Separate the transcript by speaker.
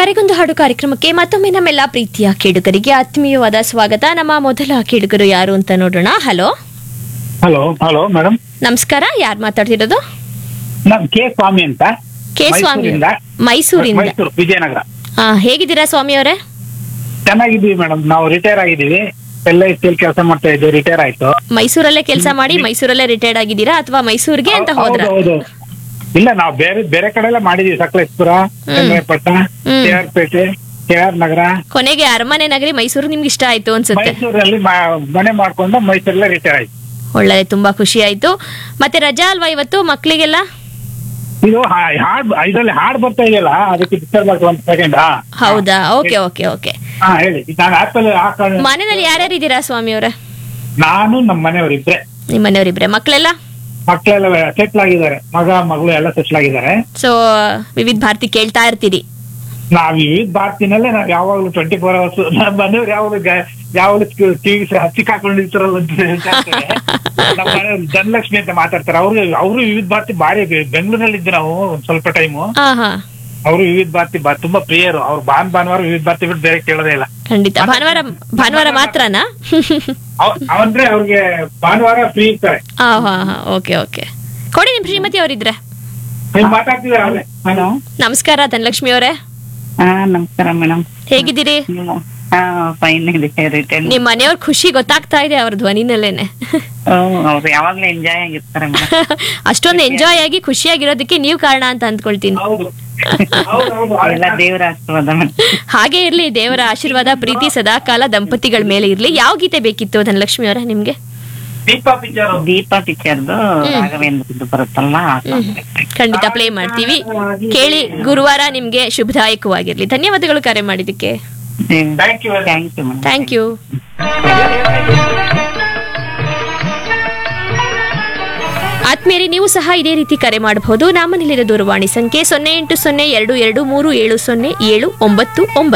Speaker 1: ಕರೆಗೊಂದು ಹಾಡು ಕಾರ್ಯಕ್ರಮಕ್ಕೆ ಮತ್ತೊಮ್ಮೆ ನಮ್ಮೆಲ್ಲ ಪ್ರೀತಿಯ ಕೇಳುಗರಿಗೆ ಆತ್ಮೀಯವಾದ ಸ್ವಾಗತ ನಮ್ಮ ಮೊದಲ ಕೇಳುಗರು ಯಾರು ಅಂತ ನೋಡೋಣ ಹಲೋ
Speaker 2: ಹಲೋ ಹಲೋ ಮೇಡಮ್
Speaker 1: ನಮಸ್ಕಾರ ಯಾರು ಮಾತಾಡ್ತಿರೋದು
Speaker 2: ನಮ್ ಕೆ ಸ್ವಾಮಿ ಅಂತ
Speaker 1: ಕೆ ಸ್ವಾಮಿ
Speaker 2: ಮೈಸೂರಿಂದ.
Speaker 1: ಮೈಸೂರಿಂದ
Speaker 2: ಮೈಸೂರು ವಿಜಯನಗರ
Speaker 1: ಆ, ಹೇಗಿದ್ದೀರಾ ಸ್ವಾಮಿ ಅವರೇ
Speaker 2: ಚೆನ್ನಾಗಿದ್ದೀವಿ ಮೇಡಮ್ ನಾವು ರಿಟೈರ್ ಆಗಿದ್ದೀವಿ ಎಲ್ ಐ ಸಿ ಕೆಲಸ ಮಾಡ್ತಾ ಇದ್ದೀವಿ ರಿಟೈರ್ ಆಯ್ತು
Speaker 1: ಮೈಸೂರಲ್ಲೇ ಕೆಲಸ ಮಾಡಿ ಮೈಸೂರಲ್ಲೇ ರಿಟೈರ್ಡ್ ಆಗಿದ್ದೀರಾ ಅಥವಾ ಮೈಸೂರಿಗೆ ಅಂತ ಹೋದ್ರ
Speaker 2: ಹೌದು ಹೌದು ಇಲ್ಲ ನಾವು ಬೇರೆ ಬೇರೆ ಕಡೆ ಎಲ್ಲ ಮಾಡಿದೀವಿ ಸಕಲೇಶ್ಪುರ ಚನ್ನರಾಯಪಟ್ಟಣ
Speaker 1: ಹ್ಮ್.
Speaker 2: ಕೆ ಆರ್ ಪೇಟೆ ಕೆ ಆರ್ ನಗರ
Speaker 1: ಕೊನೆಗೆ ಅರಮನೆ ನಗರಿ ಮೈಸೂರು ನಿಮ್ಗೆ ಇಷ್ಟ ಆಯ್ತು ಅನ್ಸುತ್ತೆ
Speaker 2: ಮೈಸೂರಲ್ಲಿ ಮಾ- ಮನೆ ಮಾಡ್ಕೊಂಡು ಮೈಸೂರಲ್ಲೇ ರಿಟೈರ್ ಆಯ್ತು
Speaker 1: ಒಳ್ಳೆ ತುಂಬಾ ಖುಷಿ ಆಯ್ತು ಮತ್ತೆ ರಜಾ ಅಲ್ವಾ ಇವತ್ತು ಮಕ್ಳಿಗೆಲ್ಲ
Speaker 2: ಇದು ಹಾ- ಹಾಡ್ ಇದ್ರಲ್ಲಿ ಹಾಡ್ ಬರ್ತಾ ಇದೆಯಲ್ಲ ಅದಕ್ಕೆ ಡಿಸ್ಟರ್ಬ್ ಆಗ್ತದೆ ಒಂದು ಸೆಕೆಂಡ್ ಹಾ
Speaker 1: ಹೌದಾ ಓಕೆ ಓಕೆ ಓಕೆ
Speaker 2: ಹಾ ಹೇಳಿ ನಾನು ಆಪಲ್ ಹಾಕೊಂಡು
Speaker 1: ಮನೆಯಲ್ಲಿ ಯಾರ್ಯಾರು ಇದ್ದೀರಾ ಸ್ವಾಮಿ ಅವರೇ
Speaker 2: ನಾನು ನಮ್ಮ ಮನೆಯವರಿಬ್ರೆ
Speaker 1: ನಿಮ್ಮ ಮನೆಯವರಿಬ್ರೆ ಮಕ್ಕಳೆಲ್ಲ
Speaker 2: ಮಕ್ಕಳೆಲ್ಲ ಸೆಟ್ಲ್ ಆಗಿದ್ದಾರೆ ಮಗ ಮಗಳು ಎಲ್ಲ ಸೆಟ್ಲ್ ಆಗಿದ್ದಾರೆ
Speaker 1: ಸೊ ವಿವಿಧ ಭಾರತಿ ಕೇಳ್ತಾ ಇರ್ತೀರಿ
Speaker 2: ನಾವ್ ಈ ಭಾರತಿನಲ್ಲೇ ನಾವ್ ಯಾವಾಗ್ಲೂ ಟ್ವೆಂಟಿ ಫೋರ್ ಅವರ್ಸ್ ನಮ್ಮ ಮನೆಯವ್ರು ಯಾವಾಗಲೂ ಗ- ಯಾವಾಗಲೂ ಟಿವಿ ಹಚ್ಚಿಕಾಕೊಂಡಿರ್ತಾರಲ್ಲ ಅಂತ ಹೇಳ್ತಾರೆ ನಮ್ಮ ಮನೆಯವ್ರು ಧನಲಕ್ಷ್ಮಿ ಅಂತ ಮಾತಾಡ್ತಾರೆ ಅವ್ರು ಅವರು ವಿವಿಧ ಭಾರತಿ ಭಾರಿ ಬೆಂಗಳೂರಲ್ಲಿ ಇದ್ದು ನಾವು ಒಂದ್ ಸ್ವಲ್ಪ ಟೈಮು
Speaker 1: ಹಾ ಹಾ
Speaker 2: ಅವರು ವಿವಿಧ ಭಾರತಿ ಬಾ- ತುಂಬಾ ಪ್ರಿಯರು ಅವ್ರು ಭಾನ್ ಭಾನುವಾರ ವಿವಿಧ ಭಾರತಿ ಬಿಟ್ಟು ಬೇರೆ ಕೇಳೋದೇ ಇಲ್ಲ
Speaker 1: ಖಂಡಿತ ಭಾನುವಾರ ಭಾನುವಾರ ಮಾತ್ರನಾ
Speaker 2: ಅವ್- ಅವಂದ್ರೆ ಅವ್ರಿಗೆ ಭಾನುವಾರ ಫ್ರೀ ಇರ್ತಾರೆ
Speaker 1: ಹಾ ಹಾ ಹಾ ಓಕೆ ಓಕೆ ಕೊಡಿ ನಿಮ್ ಶ್ರೀಮತಿ ಅವರಿದ್ರೆ
Speaker 2: ನೀವು ಮಾತಾಡ್ತಿದಾರೆ ಅವ್ರೆ
Speaker 3: ಹಲೋ
Speaker 1: ನಮಸ್ಕಾರ ಧನಲಕ್ಷ್ಮಿ ಅವರೇ
Speaker 3: ಹಾ ನಮಸ್ಕಾರ ಮೇಡಮ್
Speaker 1: ಹೇಗಿದ್ದೀರಿ
Speaker 3: ನೀವು ಹಾ ಫೈನ್ ಇದೆ ರಿಟರ್ನ್
Speaker 1: ನಿಮ್ ಮನೆಯವ್ರ ಖುಷಿ ಗೊತ್ತಾಗ್ತಾ ಇದೆ ಅವ್ರ ಧ್ವನಿನಲ್ಲೇನೆ
Speaker 3: ಅವ್ರು ಯಾವಾಗ್ಲೂ ಎಂಜಾಯ್ ಆಗಿರ್ತಾರೆ ಮೇಡಮ್
Speaker 1: ಅಷ್ಟೊಂದು ಎಂಜಾಯ್ ಆಗಿ ಖುಷಿಯಾಗಿರೋದಕ್ಕೆ ನೀವು ಕಾರಣ ಅಂತ ಅಂದ್ಕೊಳ್ತೀನಿ
Speaker 2: ಹೌದು ಹೌದು ಹೌದು
Speaker 3: ಎಲ್ಲ ದೇವರ ಆಶೀರ್ವಾದ ಮೇಡಮ್
Speaker 1: ಹಾಗೆ ಇರ್ಲಿ ದೇವರ ಆಶೀರ್ವಾದ ಪ್ರೀತಿ ಸದಾಕಾಲ ದಂಪತಿಗಳ ಮೇಲೆ ಇರ್ಲಿ ಯಾವ ಗೀತೆ ಬೇಕಿತ್ತು ಧನಲಕ್ಷ್ಮಿ ಅವರೇ ನಿಮ್ಗೆ
Speaker 2: ದೀಪಾ ಪಿಕ್ಚರ್
Speaker 3: ದೀಪ ಪಿಕ್ಚರ್ದು ರಾಘವೇಂದ್ರ ಬರುತ್ತಲ್ಲ ಆ song ಬೇಕು.
Speaker 1: ಖಂಡಿತ ಪ್ಲೇ ಮಾಡ್ತೀವಿ ಕೇಳಿ ಗುರುವಾರ ನಿಮ್ಗೆ ಶುಭದಾಯಕವಾಗಿರ್ಲಿ ಧನ್ಯವಾದಗಳು ಕರೆ ಮಾಡಿದ್ದಕ್ಕೆ
Speaker 2: Thank you.
Speaker 3: Thank you madam
Speaker 1: thank you ಆತ್ಮೀಯರೇ ನೀವು ಸಹ ಇದೇ ರೀತಿ ಕರೆ ಮಾಡಬಹುದು ನಮ್ಮ ನಿಲಯದ ದೂರವಾಣಿ ಸಂಖ್ಯೆ ಸೊನ್ನೆ ಎಂಟು ಸೊನ್ನೆ ಎರಡು ಎರಡು ಮೂರು ಏಳು ಸೊನ್ನೆ ಏಳು ಒಂಬತ್ತು ಒಂಬತ್ತು